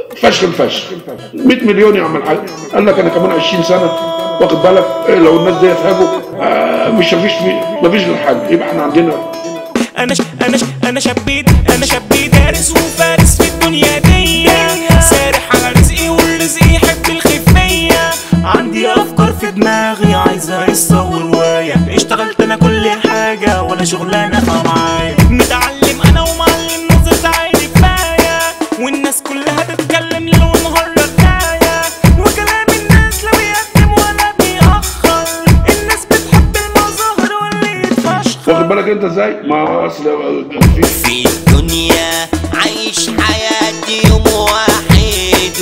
فشخ الفشخ 100 مليون يا عم الحاج قال لك انا كمان 20 سنه واخد بالك إيه لو الناس دي هاجوا آه مش مفيش مفيش غير حل يبقى احنا عندنا انا ش... انا ش... انا شبيت انا شبي دارس وفارس في الدنيا دي سارح على رزقي والرزق يحب الخفية عندي افكار في دماغي عايزة قصة ورواية اشتغلت انا كل حاجة ولا شغلانة معايا متعلم انا ومعلم نظرة عيني كفاية والناس كلها تتكلم ليل ونهار رجاية وكلام الناس لا بيقدم ولا بيأخر الناس بتحب المظاهر واللي يتفشخر واخد بالك انت ازاي؟ ما اصل في في الدنيا عايش حياتي يوم واحد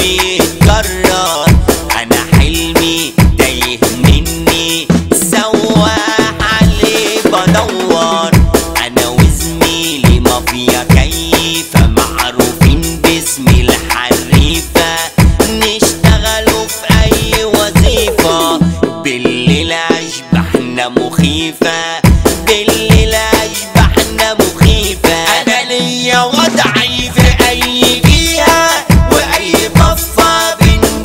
وبيتكرر انا حلمي تايه مني سواح عليه بدور انا وزميلي مافيا كيفة معروفين باسم الحريفة نشتغلوا في اي وظيفة بالليل اشبحنا مخيفة بالليل اشبحنا مخيفة انا ليا وضعي في اي جهة واي ضفة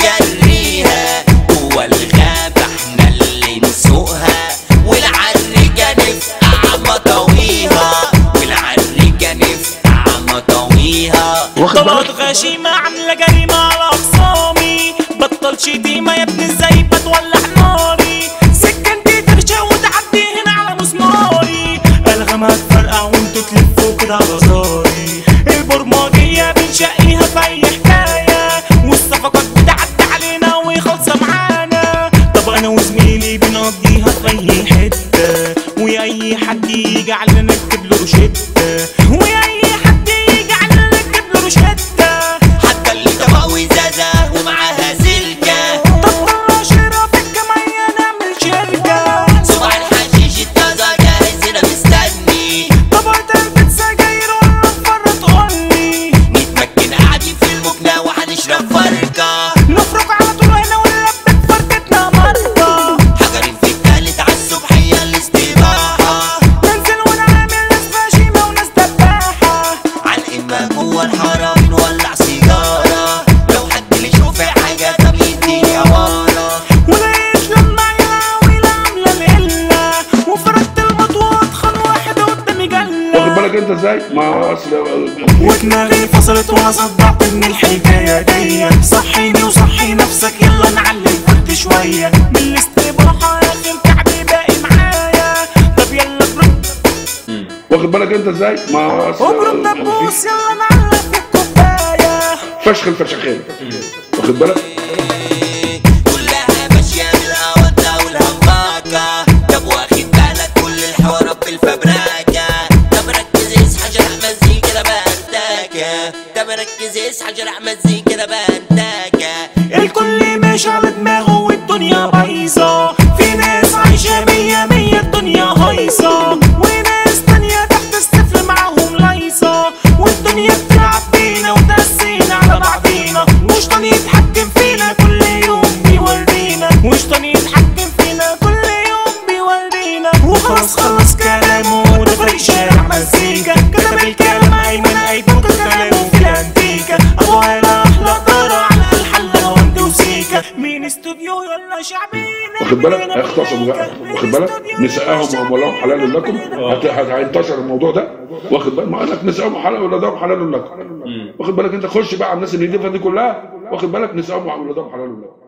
بنجريها جوا الغابة احنا اللي نسوقها والعرجة نفقع مطاويها والعرجة نفقع مطاويها واخد طلعت بالك غشيمة عاملة جريمة على أخصامي بطل شتيمة يا ابن ازاي بتولع ناري سكنتي ترشا وتعدي هنا على مسماري ألغام هتفرقع وانتوا تلفوا كده على زاري البرمجية بنشقيها في أي حكاية والصفقات بتعدي علينا وخالصة معانا طب أنا وزميلي بنقضيها في أي حتة وأي حد يجي علينا نكتب له روشتة وأي حد يجي علينا نكتب له روشتة حتى اللي تبقى زازة ومعاها سلكة طب طلع شراء في الجمعية نعمل شركة صباع الحشيش الطازة جاهز هنا مستني طبعت علبة سجاير ولا مرة تقولي نتمكن قاعدين في المكنة وهنشرب فرقة نفرق على طول هنا ونلبك فرقتنا مرة حجرين في التالت عالصبحية الاستباحة ننزل ونعمل ناس غشيمة وناس دباحة عالإما جوه الحارة بنولع سيجارة لو حد اللي يشوف حاجة طب يديني عبارة ولقيت لما يلاوي عاملة القلة وفرقت المطوة اتخن واحد قدامي جلة واخد بالك انت ازاي؟ ما اصل ودماغي فصلت وانا صدعت من الحكايه دي صحيني وصحي نفسك يلا نعلم فرد شويه بالاستباحه اخر كعبي باقي معايا طب يلا برد واخد بالك انت ازاي؟ ما اصل ابرد دبوس يلا نعلم في الكوبايه فشخ الفشخين واخد بالك؟ كلها ماشية بالقوضة والهماكة طب واخد بالك كل الحوارات بالفبراكة طب ركز اصحى جرح مزيكا ده بهداكة طب ركز اصحى جرح مزيكا ده بهداكة الكل ماشي على دماغه والدنيا بايظه في ناس عايشه مية مية الدنيا هايصه وناس تانية تحت الصفر معاهم لايصه والدنيا بتلعب بينا وتقسينا على بعضينا وشطان يتحكم فينا كل يوم بيورينا وشطان يتحكم فينا كل يوم بيورينا وخلاص خلص كلامه ده فريق شارع مزيكا كتب الكلام ايمن ايدون كلامه في الانتيكا ابو هلا احلى طارة على الحلة وانت وسيكا مين استوديو يلا شعبي واخد بالك؟ اختصموا بقى واخد بالك؟ نساءهم واموالهم حلال لكم هت- هت- هينتشر الموضوع ده واخد بالك؟ ما قال لك نساءهم حلال ولادهم حلال لكم واخد بالك انت خش بقى على الناس اللي دي دي كلها واخد بالك نساءهم وولادهم حلال لكم